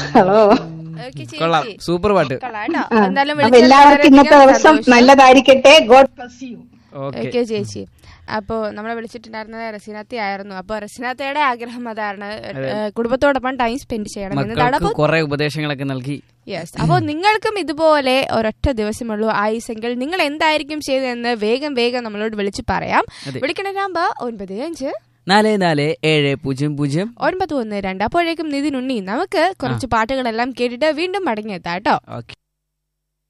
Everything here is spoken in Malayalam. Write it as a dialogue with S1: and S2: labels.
S1: ഹലോ
S2: ഓക്കെ ചേച്ചി
S3: കൊള്ളാം സൂപ്പർ പാട്ട്
S2: കൊള്ളാം കേട്ടോ
S1: ആ,
S2: എന്തായാലും
S1: അപ്പൊ
S2: വിളിച്ചതിൽ
S1: എല്ലാവർക്കും ഇന്നത്തെ
S2: വളരെയധികം
S1: ദിവസം
S2: സന്തോഷം.
S1: നല്ലതായിരിക്കട്ടെ God bless you
S3: okay
S2: okay ചേച്ചി അപ്പോ നമ്മളെ വിളിച്ചിട്ടുണ്ടായിരുന്നത് റസിനാത്തി ആയിരുന്നു അപ്പൊ റസിനാത്തയുടെ ആഗ്രഹം അതാണ് ഏഹ്, കുടുംബത്തോടൊപ്പം ടൈം സ്പെൻഡ് ചെയ്യണം എന്നതാണ്
S3: മക്കൾക്ക്
S2: അപ്പൊ
S3: കുറെ ഉപദേശങ്ങളൊക്കെ നൽകി
S2: യെസ് അപ്പോൾ നിങ്ങൾക്കും ഇതുപോലെ ഒരൊറ്റ ദിവസമുള്ളൂ ആയുസെങ്കിൽ നിങ്ങൾ എന്തായിരിക്കും ചെയ്തതെന്ന് വേഗം വേഗം നമ്മളോട് വിളിച്ച് പറയാം
S3: അതെ.
S2: വിളിക്കണ നമ്പർ ഒൻപത് അഞ്ച്
S3: നാല് നാല് ഏഴ് പൂജ്യം പൂജ്യം
S2: ഒൻപത് ഒന്ന് രണ്ട് അപ്പോഴേക്കും നിതിൻ ഉണ്ണി നമുക്ക് കുറച്ച് പാട്ടുകളെല്ലാം കേട്ടിട്ട് വീണ്ടും മടങ്ങിയെത്താം കേട്ടോ
S3: ഓക്കെ